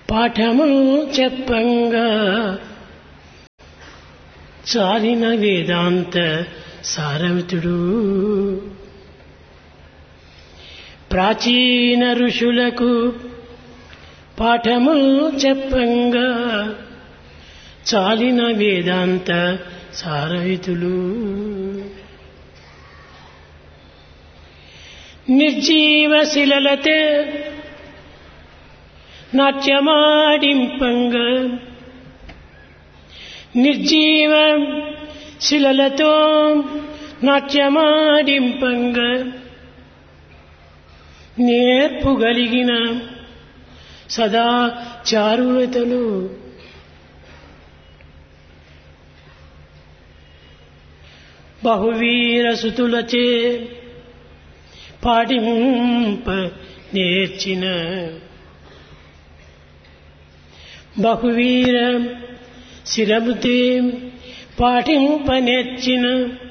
పాఠములు చెప్పంగా చాలిన వేదాంత సారమితుడు ప్రాచీన ఋషులకు పాఠములు చెప్పంగా చాలిన వేదాంత సారహితులు నిర్జీవ శిలలతే నాట్యమాడింపంగా నిర్జీవ శిలలతో నాట్యమాడింపంగా నేర్పుగలిగిన సదా చారులతలు బహువీర సుతులచే పాడింప నేర్చిన బహువీర శిరముతే పాటింప నేర్చిన